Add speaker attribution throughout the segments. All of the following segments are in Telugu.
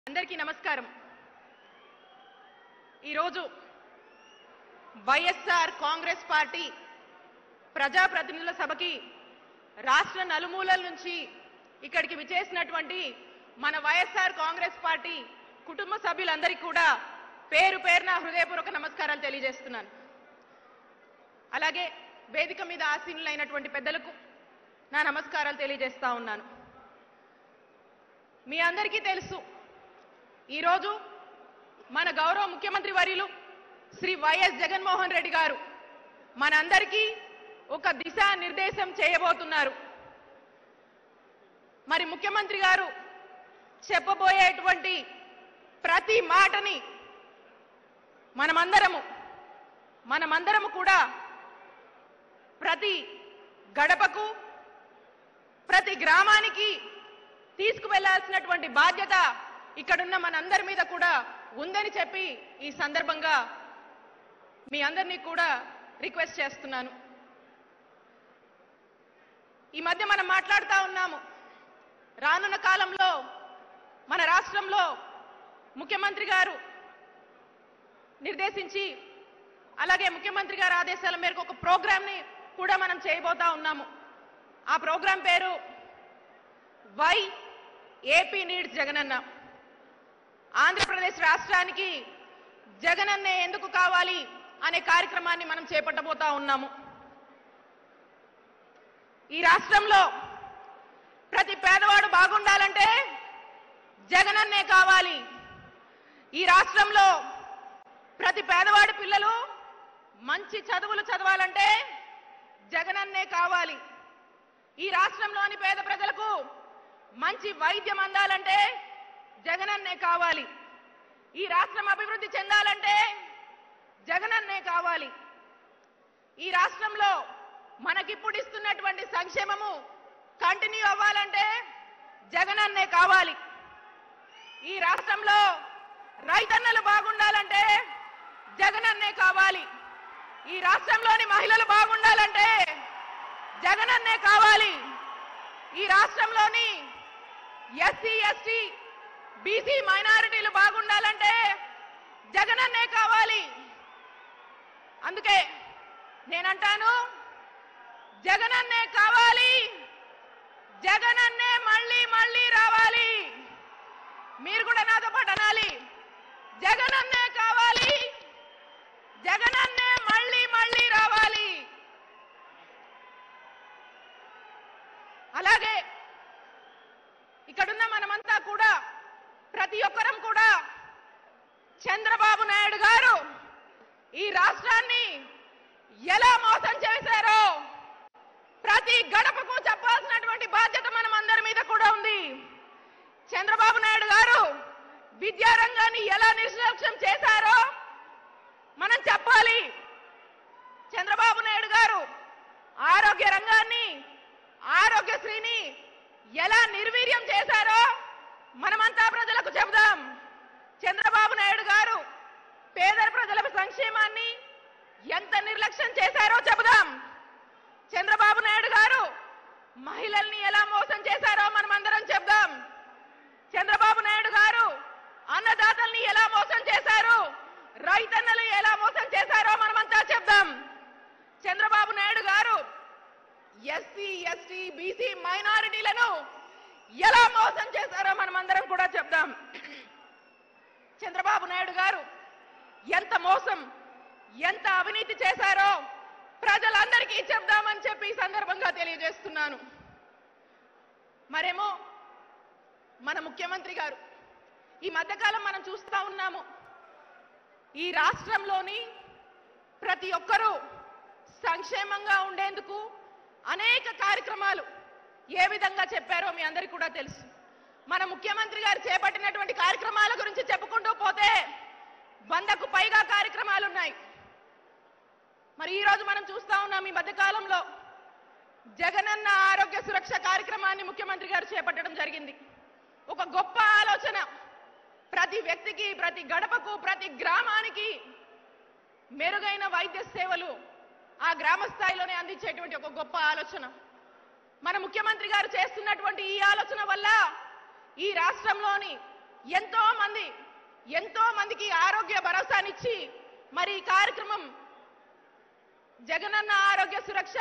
Speaker 1: అందరికీ నమస్కారం ఈరోజు వైఎస్ఆర్ కాంగ్రెస్ పార్టీ ప్రజాప్రతినిధుల సభకి రాష్ట్ర నలుమూలల నుంచి ఇక్కడికి విచేసినటువంటి మన వైఎస్ఆర్ కాంగ్రెస్ పార్టీ కుటుంబ సభ్యులందరికీ కూడా పేరు పేరున హృదయపూర్వక నమస్కారాలు తెలియజేస్తున్నాను అలాగే వేదిక మీద ఆసీనులైనటువంటి పెద్దలకు నా నమస్కారాలు తెలియజేస్తా ఉన్నాను మీ అందరికీ తెలుసు ఈరోజు మన గౌరవ ముఖ్యమంత్రి వర్యులు శ్రీ వైఎస్ జగన్మోహన్ రెడ్డి గారు మనందరికీ ఒక దిశా నిర్దేశం చేయబోతున్నారు మరి ముఖ్యమంత్రి గారు చెప్పబోయేటువంటి ప్రతి మాటని మనమందరము మనమందరము కూడా ప్రతి గడపకు ప్రతి గ్రామానికి తీసుకువెళ్లాల్సినటువంటి బాధ్యత ఇక్కడున్న మనందరి మీద కూడా ఉందని చెప్పి ఈ సందర్భంగా మీ అందరినీ కూడా రిక్వెస్ట్ చేస్తున్నాను ఈ మధ్య మనం మాట్లాడుతూ ఉన్నాము రానున్న కాలంలో మన రాష్ట్రంలో ముఖ్యమంత్రి గారు నిర్దేశించి అలాగే ముఖ్యమంత్రి గారి ఆదేశాల మేరకు ఒక ప్రోగ్రామ్ని కూడా మనం చేయబోతా ఉన్నాము ఆ ప్రోగ్రాం పేరు why AP needs Jagananna Andhra Pradesh రాష్ట్రానికి జగనన్నే ఎందుకు కావాలి అనే కార్యక్రమాన్ని మనం చేపట్టబోతా ఉన్నాము ఈ రాష్ట్రంలో ప్రతి పేదవాడు బాగుండాలంటే జగనన్నే కావాలి ఈ రాష్ట్రంలో ప్రతి పేదవాడి పిల్లలు మంచి చదువులు చదవాలంటే జగనన్నే కావాలి ఈ రాష్ట్రంలోని పేద ప్రజలకు మంచి వైద్యం అందాలంటే జగనన్నే కావాలి ఈ రాష్ట్రం అభివృద్ధి చెందాలంటే జగనన్నే కావాలి ఈ రాష్ట్రంలో మనకిప్పుడు ఇస్తున్నటువంటి సంక్షేమము కంటిన్యూ అవ్వాలంటే జగనన్నే కావాలి ఈ రాష్ట్రంలో రైతన్నలు బాగుండాలంటే జగనన్నే కావాలి ఈ రాష్ట్రంలోని మహిళలు బాగుండాలంటే జగనన్నే కావాలి ఈ రాష్ట్రంలోని ఎస్సీ ఎస్టీ బీసీ మైనారిటీలు బాగుండాలంటే జగనన్నే కావాలి అందుకే నేనంటాను జగనన్నే కావాలి జగనన్నే మళ్ళీ మళ్ళీ రావాలి మీరు కూడా నాతో పాటు అనాలి జగనన్నే కావాలి జగనన్నే మళ్ళీ మళ్ళీ రావాలి అలాగే ఇక్కడున్న మనమంతా కూడా ప్రతి ఒక్కరం కూడా చంద్రబాబు నాయుడు గారు ఈ రాష్ట్రాన్ని ఎలా మోసం చేశారో ప్రతి గడపకు చెప్పాల్సినటువంటి బాధ్యత మనం అందరి మీద కూడా ఉంది చంద్రబాబు నాయుడు గారు విద్యారంగాన్ని ఎలా నిర్లక్ష్యం చేశారో మనం చెప్పాలి చంద్రబాబు నాయుడు గారు ఆరోగ్య రంగాన్ని ఆరోగ్యశ్రీని ఎలా నిర్వీర్యం చేశారో మనమంతా ప్రజలకు చెబుదాం చంద్రబాబు నాయుడు గారు పేద ప్రజల సంక్షేమాన్ని ఎంత నిర్లక్ష్యం చేశారో చెబుదాం చంద్రబాబు నాయుడు గారు మహిళల్ని ఎలా మోసం చేశారో మనమందరం చెబుదాం చంద్రబాబు నాయుడు గారు అన్నదాతల్ని ఎలా మోసం చేశారు రైతన్నలు ఎలా మోసం చేశారో మనమంతా చెప్దాం చంద్రబాబు నాయుడు గారు ఎస్సీ ఎస్టీ బీసీ మైనారిటీలను ఎలా మోసం చేశారో మనమందరం కూడా చెప్దాం చంద్రబాబు నాయుడు గారు ఎంత మోసం ఎంత అవినీతి చేశారో ప్రజలందరికీ చెప్దామని చెప్పి ఈ సందర్భంగా తెలియజేస్తున్నాను మరేమో మన ముఖ్యమంత్రి గారు ఈ మధ్యకాలం మనం చూస్తా ఉన్నాము ఈ రాష్ట్రంలోని ప్రతి ఒక్కరూ సంక్షేమంగా ఉండేందుకు అనేక కార్యక్రమాలు ఏ విధంగా చెప్పారో మీ అందరికీ కూడా తెలుసు మన ముఖ్యమంత్రి గారు చేపట్టినటువంటి కార్యక్రమాల గురించి చెప్పుకుంటూ పోతే వందకు పైగా కార్యక్రమాలు ఉన్నాయి మరి ఈ రోజు మనం చూస్తా ఉన్నాం ఈ మధ్యకాలంలో జగనన్న ఆరోగ్య సురక్ష కార్యక్రమాన్ని ముఖ్యమంత్రి గారు చేపట్టడం జరిగింది ఒక గొప్ప ఆలోచన ప్రతి వ్యక్తికి ప్రతి గడపకు ప్రతి గ్రామానికి మెరుగైన వైద్య సేవలు ఆ గ్రామ స్థాయిలోనే అందించేటువంటి ఒక గొప్ప ఆలోచన మన ముఖ్యమంత్రి గారు చేస్తున్నటువంటి ఈ ఆలోచన వల్ల ఈ రాష్ట్రంలోని ఎంతో మంది ఎంతో మందికి ఆరోగ్య భరోసానిచ్చి మరి ఈ కార్యక్రమం జగనన్న ఆరోగ్య సురక్ష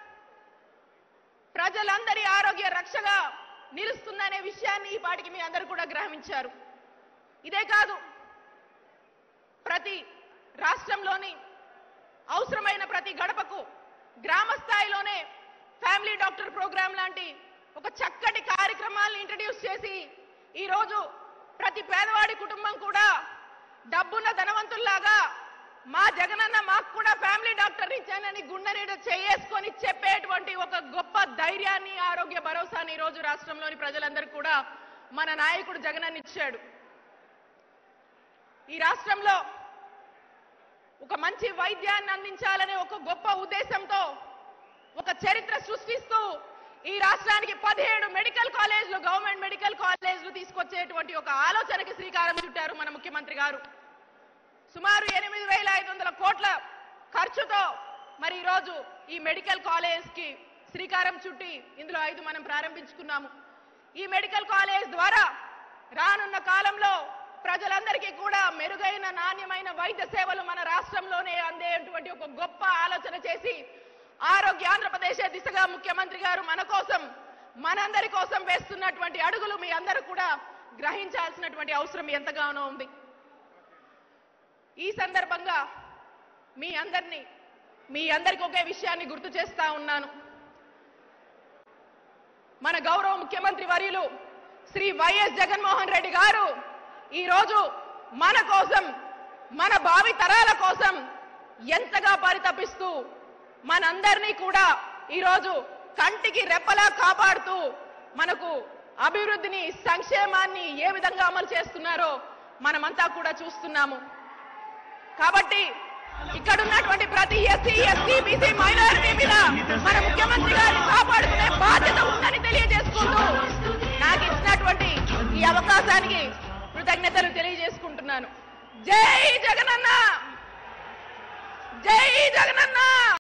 Speaker 1: ప్రజలందరి ఆరోగ్య రక్షగా నిలుస్తుందనే విషయాన్ని ఈ పాటికి మీ అందరూ కూడా గ్రహించారు ఇదే కాదు ప్రతి రాష్ట్రంలోని అవసరమైన ప్రతి గడపకు గ్రామ స్థాయిలోనే ఫ్యామిలీ డాక్టర్ ప్రోగ్రాం లాంటి ఒక చక్కటి కార్యక్రమాలను ఇంట్రడ్యూస్ చేసి ఈరోజు ప్రతి పేదవాడి కుటుంబం కూడా డబ్బున్న ధనవంతుల్లాగా మా జగనన్న మాకు కూడా ఫ్యామిలీ డాక్టర్ ఇచ్చానని గుండె నీడ చేసుకొని చెప్పేటువంటి ఒక గొప్ప ధైర్యాన్ని ఆరోగ్య భరోసాని ఈ రోజు రాష్ట్రంలోని ప్రజలందరూ కూడా మన నాయకుడు జగనన్న ఇచ్చాడు ఈ రాష్ట్రంలో ఒక మంచి వైద్యాన్ని అందించాలనే ఒక గొప్ప ఉద్దేశంతో ఒక చరిత్ర సృష్టిస్తూ ఈ రాష్ట్రానికి పదిహేడు మెడికల్ కాలేజ్లు గవర్నమెంట్ మెడికల్ కాలేజ్లు తీసుకొచ్చేటువంటి ఒక ఆలోచనకి శ్రీకారం చుట్టారు మన ముఖ్యమంత్రి గారు సుమారు ఎనిమిది వేల ఐదు వందల కోట్ల ఖర్చుతో మరి ఈరోజు ఈ మెడికల్ కాలేజ్ కి శ్రీకారం చుట్టి ఇందులో ఐదు మనం ప్రారంభించుకున్నాము ఈ మెడికల్ కాలేజ్ ద్వారా రానున్న కాలంలో ప్రజలందరికీ కూడా మెరుగైన నాణ్యమైన వైద్య సేవలు మన రాష్ట్రంలోనే అందేటువంటి ఒక గొప్ప ఆలోచన చేసి ఆరోగ్య ఆంధ్రప్రదేశ్ దిశగా ముఖ్యమంత్రి గారు మన కోసం మనందరి కోసం వేస్తున్నటువంటి అడుగులు మీ అందరూ కూడా గ్రహించాల్సినటువంటి అవసరం ఎంతగానో ఉంది ఈ సందర్భంగా మీ అందరినీ మీ అందరికి ఒకే విషయాన్ని గుర్తు చేస్తా ఉన్నాను మన గౌరవ ముఖ్యమంత్రి వర్యులు శ్రీ వైఎస్ జగన్మోహన్ రెడ్డి గారు ఈరోజు మన కోసం మన భావి తరాల కోసం ఎంతగా పరితపిస్తూ మనందరినీ కూడా ఈరోజు కంటికి రెప్పలా కాపాడుతూ మనకు అభివృద్ధిని సంక్షేమాన్ని ఏ విధంగా అమలు చేస్తున్నారో మనమంతా కూడా చూస్తున్నాము కాబట్టి ఇక్కడ ఉన్నటువంటి ప్రతి ఎస్సీ ఎస్టీ బీసీ మైనారిటీ మీద మన ముఖ్యమంత్రి గారిని కాపాడుకునే బాధ్యత ఉందని తెలియజేసుకుంటూ నాకు ఇచ్చినటువంటి ఈ అవకాశానికి కృతజ్ఞతలు తెలియజేసుకుంటున్నాను జై జగనన్న జై జగనన్న